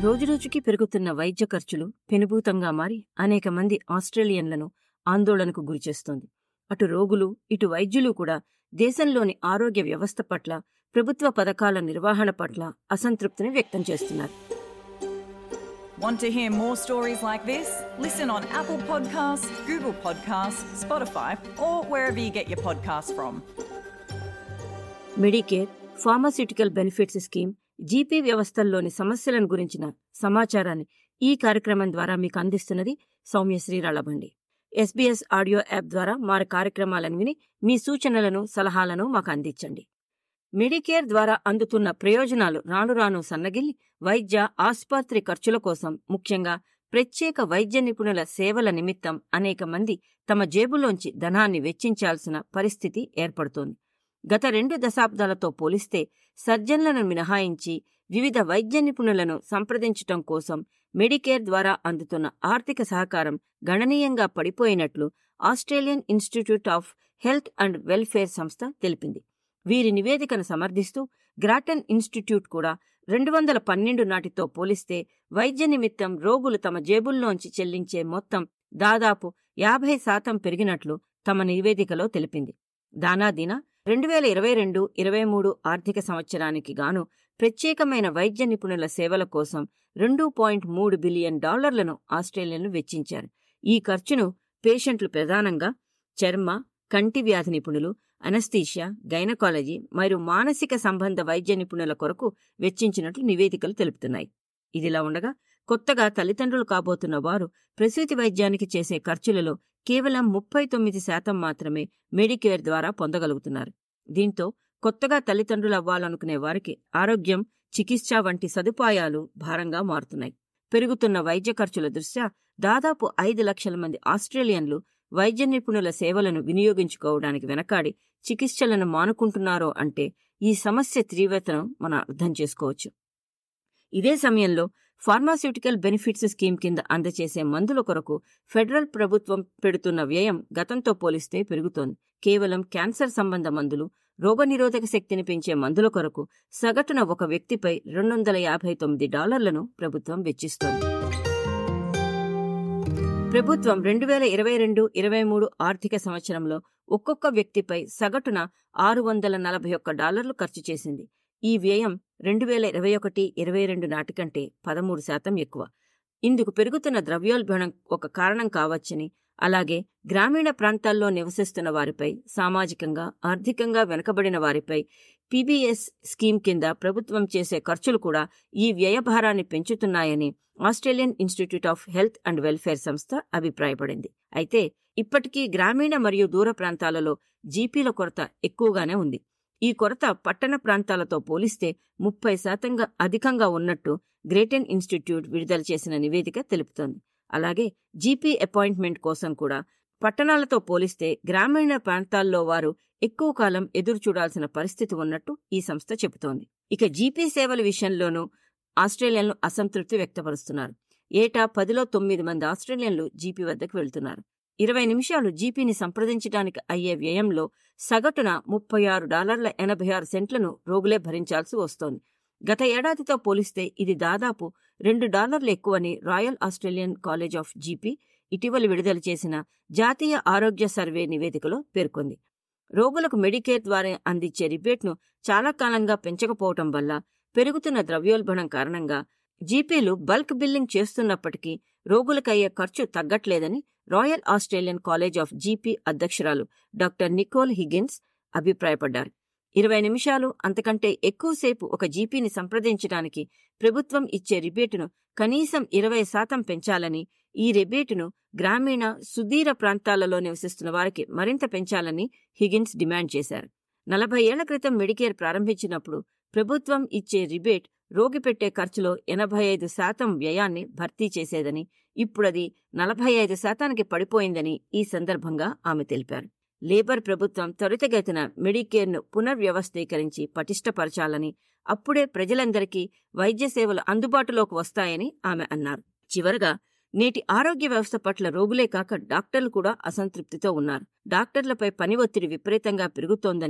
రోజురోజుకి పెరుగుతున్న వైద్య ఖర్చులు పెనుభూతంగా మారి అనేక మంది ఆస్ట్రేలియన్లను ఆందోళనకు గురిచేస్తోంది అటు రోగులు ఇటు వైద్యులు కూడా దేశంలోని ఆరోగ్య వ్యవస్థ పట్ల ప్రభుత్వ పథకాల నిర్వహణ పట్ల అసంతృప్తిని వ్యక్తం చేస్తున్నారు Want to hear more stories like this? Listen on Apple Podcasts, Google Podcasts, Spotify, or wherever you get your podcasts from. Medicare pharmaceutical benefits scheme GP వ్యవస్థల్లోని సమస్యలను గురించిన సమాచారాన్ని ఈ కార్యక్రమం ద్వారా మీకు అందిస్తున్నది Soumya Sriralabandi SBS audio app ద్వారా మా కార్యక్రమాలను విని మీ సూచనలను సలహాలను మాకు అందించండి మెడికేర్ ద్వారా అందుతున్న ప్రయోజనాలు రాను రాను సన్నగిల్లి వైద్య ఆసుపత్రి ఖర్చుల కోసం ముఖ్యంగా ప్రత్యేక వైద్య నిపుణుల సేవల నిమిత్తం అనేక మంది తమ జేబులోంచి ధనాన్ని వెచ్చించాల్సిన పరిస్థితి ఏర్పడుతోంది గత రెండు దశాబ్దాలతో పోలిస్తే సర్జన్లను మినహాయించి వివిధ వైద్య నిపుణులను సంప్రదించటం కోసం మెడికేర్ ద్వారా అందుతున్న ఆర్థిక సహకారం గణనీయంగా పడిపోయినట్లు Australian Institute of Health and Welfare సంస్థ తెలిపింది వీరి నివేదికను సమర్థిస్తూ గ్రాటన్ ఇన్స్టిట్యూట్ కూడా రెండు వందల పన్నెండు నాటితో పోలిస్తే వైద్య నిమిత్తం రోగులు తమ జేబుల్లోంచి చెల్లించే మొత్తం దాదాపు యాభై శాతం పెరిగినట్లు తమ నివేదికలో తెలిపింది దానాదిన రెండు వేల ఇరవై రెండు ఇరవై మూడు ఆర్థిక సంవత్సరానికి గాను ప్రత్యేకమైన వైద్య నిపుణుల సేవల కోసం రెండు పాయింట్ మూడు బిలియన్ డాలర్లను ఆస్ట్రేలియన్లు వెచ్చించారు ఈ ఖర్చును పేషెంట్లు ప్రధానంగా చర్మ కంటి వ్యాధి నిపుణులు అనస్థీషియా గైనకాలజీ మరియు మానసిక సంబంధ వైద్య నిపుణుల కొరకు వెచ్చించినట్లు నివేదికలు తెలుపుతున్నాయి ఇదిలా ఉండగా కొత్తగా తల్లిదండ్రులు కాబోతున్న వారు ప్రసూతి వైద్యానికి చేసే ఖర్చులలో కేవలం ముప్పై తొమ్మిది శాతం మాత్రమే మెడికేర్ ద్వారా పొందగలుగుతున్నారు దీంతో కొత్తగా తల్లిదండ్రులు అవ్వాలనుకునే వారికి ఆరోగ్యం చికిత్స వంటి సదుపాయాలు భారంగా మారుతున్నాయి పెరుగుతున్న వైద్య ఖర్చుల దృష్ట్యా దాదాపు ఐదు లక్షల మంది ఆస్ట్రేలియన్లు వైద్య నిపుణుల సేవలను వినియోగించుకోవడానికి వెనకాడి చికిత్సలను మానుకుంటున్నారో అంటే ఈ సమస్య తీవ్రతను మనం అర్థం చేసుకోవచ్చు ఇదే సమయంలో ఫార్మాస్యూటికల్ బెనిఫిట్స్ స్కీమ్ కింద అందచేసే మందుల కొరకు ఫెడరల్ ప్రభుత్వం పెడుతున్న వ్యయం గతంతో పోలిస్తే పెరుగుతోంది కేవలం క్యాన్సర్ సంబంధ మందులు రోగనిరోధక శక్తిని పెంచే మందుల కొరకు సగటున ఒక వ్యక్తిపై రెండు వందల యాభై తొమ్మిది డాలర్లను ప్రభుత్వం వెచ్చిస్తోంది ప్రభుత్వం రెండు వేల ఇరవై రెండు ఇరవై మూడు ఆర్థిక సంవత్సరంలో ఒక్కొక్క వ్యక్తిపై సగటున ఆరు వందల నలభై ఒక్క డాలర్లు ఖర్చు చేసింది ఈ వ్యయం రెండు వేల ఇరవై ఒకటి ఇరవై రెండు నాటికంటే పదమూడు శాతం ఎక్కువ ఇందుకు పెరుగుతున్న ద్రవ్యోల్బణం ఒక కారణం కావచ్చని అలాగే గ్రామీణ ప్రాంతాల్లో నివసిస్తున్న వారిపై సామాజికంగా ఆర్థికంగా వెనుకబడిన వారిపై పీబీఎస్ స్కీమ్ కింద ప్రభుత్వం చేసే ఖర్చులు కూడా ఈ వ్యయభారాన్ని పెంచుతున్నాయని Australian Institute of Health and Welfare సంస్థ అభిప్రాయపడింది అయితే ఇప్పటికీ గ్రామీణ మరియు దూర ప్రాంతాలలో జీపీల కొరత ఎక్కువగానే ఉంది ఈ కొరత పట్టణ ప్రాంతాలతో పోలిస్తే ముప్పై శాతంగా అధికంగా ఉన్నట్టు గ్రేటన్ ఇన్స్టిట్యూట్ విడుదల చేసిన నివేదిక తెలుపుతోంది అలాగే జీపీ అపాయింట్మెంట్ కోసం కూడా పట్టణాలతో పోలిస్తే గ్రామీణ ప్రాంతాల్లో వారు ఎక్కువ కాలం ఎదురు చూడాల్సిన పరిస్థితి ఉన్నట్టు ఈ సంస్థ చెబుతోంది ఇక జీపీ సేవల విషయంలోనూ ఆస్ట్రేలియన్లు అసంతృప్తి వ్యక్తపరుస్తున్నారు ఏటా పదిలో తొమ్మిది మంది ఆస్ట్రేలియన్లు జీపీ వద్దకు వెళ్తున్నారు ఇరవై నిమిషాలు జీపీని సంప్రదించడానికి అయ్యే వ్యయంలో సగటున ముప్పై ఆరు డాలర్ల ఎనభై ఆరు సెంట్లను రోగులే భరించాల్సి వస్తోంది గత ఏడాదితో పోలిస్తే ఇది దాదాపు రెండు డాలర్లు ఎక్కువని Royal Australian College of GP ఇటీవల విడుదల చేసిన జాతీయ ఆరోగ్య సర్వే నివేదికలో పేర్కొంది రోగులకు మెడికేర్ ద్వారా అందించే రిబేట్ను చాలా కాలంగా పెంచకపోవటం వల్ల పెరుగుతున్న ద్రవ్యోల్బణం కారణంగా జీపీలు బల్క్ బిల్లింగ్ చేస్తున్నప్పటికీ రోగులకయ్యే ఖర్చు తగ్గట్లేదని Royal Australian College of GP అధ్యక్షురాలు డాక్టర్ నికోల్ హిగిన్స్ అభిప్రాయపడ్డారు ఇరవై నిమిషాలు అంతకంటే ఎక్కువసేపు ఒక జీపీని సంప్రదించడానికి ప్రభుత్వం ఇచ్చే రిబేటును కనీసం ఇరవై శాతం పెంచాలని ఈ రిబేటును గ్రామీణ సుదీర ప్రాంతాలలో నివసిస్తున్న వారికి మరింత పెంచాలని హిగిన్స్ డిమాండ్ చేశారు నలభై ఏళ్ల క్రితం మెడికేర్ ప్రారంభించినప్పుడు ప్రభుత్వం ఇచ్చే రిబేట్ రోగి పెట్టే ఖర్చులో ఎనభై ఐదు శాతం వ్యయాన్ని భర్తీ చేసేదని ఇప్పుడది నలభై ఐదు శాతానికి పడిపోయిందని ఈ సందర్భంగా ఆమె తెలిపారు లేబర్ ప్రభుత్వం త్వరితగతిన మెడికేర్ను పునర్వ్యవస్థీకరించి పటిష్టపరచాలని అప్పుడే ప్రజలందరికీ వైద్య సేవలు అందుబాటులోకి వస్తాయని ఆమె అన్నారు చివరగా నేటి ఆరోగ్య వ్యవస్థ పట్ల రోగులే కాక డాక్టర్లు కూడా అసంతృప్తితో ఉన్నారు డాక్టర్లపై పని ఒత్తిడి విపరీతంగా పెరుగుతోందని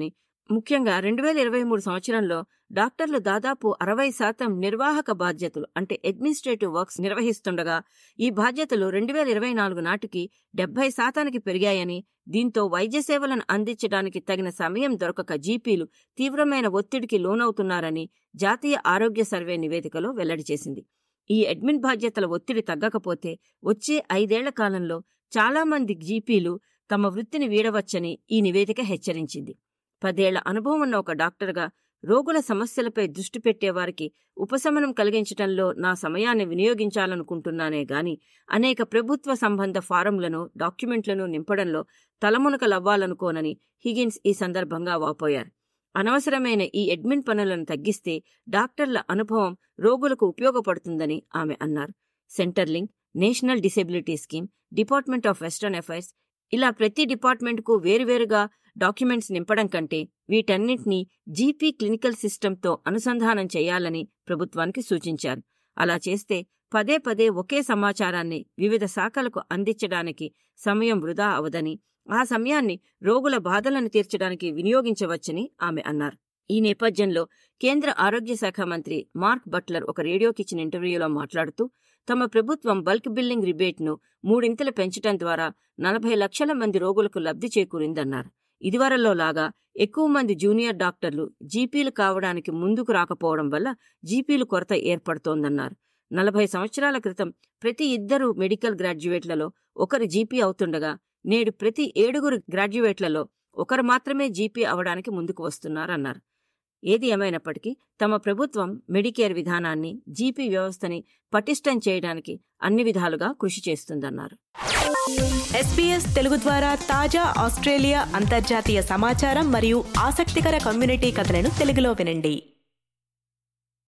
ముఖ్యంగా రెండు వేల ఇరవై మూడు సంవత్సరంలో డాక్టర్లు దాదాపు అరవై శాతం నిర్వాహక బాధ్యతలు అంటే అడ్మినిస్ట్రేటివ్ వర్క్స్ నిర్వహిస్తుండగా ఈ బాధ్యతలు రెండు వేల ఇరవై నాలుగు నాటికి డెబ్బై శాతానికి పెరిగాయని దీంతో వైద్య సేవలను అందించడానికి తగిన సమయం దొరకక జీపీలు తీవ్రమైన ఒత్తిడికి లోనవుతున్నారని జాతీయ ఆరోగ్య సర్వే నివేదికలో వెల్లడి చేసింది ఈ అడ్మిన్ బాధ్యతల ఒత్తిడి తగ్గకపోతే వచ్చే ఐదేళ్ల కాలంలో చాలా మంది జీపీలు తమ వృత్తిని వీడవచ్చని ఈ నివేదిక హెచ్చరించింది పదేళ్ల అనుభవం ఉన్న ఒక డాక్టర్గా రోగుల సమస్యలపై దృష్టి పెట్టేవారికి ఉపశమనం కలిగించటంలో నా సమయాన్ని వినియోగించాలనుకుంటున్నానే గాని అనేక ప్రభుత్వ సంబంధ ఫారంలను డాక్యుమెంట్లను నింపడంలో తలమునకలవ్వాలనుకోనని హిగిన్స్ ఈ సందర్భంగా వాపోయారు అనవసరమైన ఈ అడ్మిన్ పనులను తగ్గిస్తే డాక్టర్ల అనుభవం రోగులకు ఉపయోగపడుతుందని ఆమె అన్నారు Centrelink National Disability Scheme Department of Western Affairs ఇలా ప్రతి డిపార్ట్మెంట్కు వేరువేరుగా డాక్యుమెంట్స్ నింపడం కంటే వీటన్నింటినీ జీపీ క్లినికల్ సిస్టంతో అనుసంధానం చేయాలని ప్రభుత్వానికి సూచించారు అలా చేస్తే పదే పదే ఒకే సమాచారాన్ని వివిధ శాఖలకు అందించడానికి సమయం వృధా అవదని ఆ సమయాన్ని రోగుల బాధలను తీర్చడానికి వినియోగించవచ్చని ఆమె అన్నారు ఈ నేపథ్యంలో కేంద్ర ఆరోగ్య శాఖ మంత్రి మార్క్ బట్లర్ ఒక రేడియోకిచ్చిన ఇంటర్వ్యూలో మాట్లాడుతూ తమ ప్రభుత్వం బల్క్ బిల్లింగ్ రిబేట్ను మూడింతలు పెంచడం ద్వారా నలభై లక్షల మంది రోగులకు లబ్ధి చేకూరిందన్నారు ఇదివరలో లాగా ఎక్కువ మంది జూనియర్ డాక్టర్లు జీపీలు కావడానికి ముందుకు రాకపోవడం వల్ల జీపీలు కొరత ఏర్పడుతోందన్నారు నలభై సంవత్సరాల క్రితం ప్రతి ఇద్దరు మెడికల్ గ్రాడ్యుయేట్లలో ఒకరు జీపీ అవుతుండగా నేడు ప్రతి ఏడుగురు గ్రాడ్యుయేట్లలో ఒకరు మాత్రమే జీపీ అవడానికి ముందుకు వస్తున్నారన్నారు ఏది ఏమైనప్పటికీ తమ ప్రభుత్వం మెడికేర్ విధానాన్ని జీపీ వ్యవస్థని పటిష్టం చేయడానికి అన్ని విధాలుగా కృషి చేస్తుందన్నారు ఎస్పీఎస్ తెలుగు ద్వారా తాజా ఆస్ట్రేలియా అంతర్జాతీయ సమాచారం మరియు ఆసక్తికర కమ్యూనిటీ కథలను తెలుగులో వినండి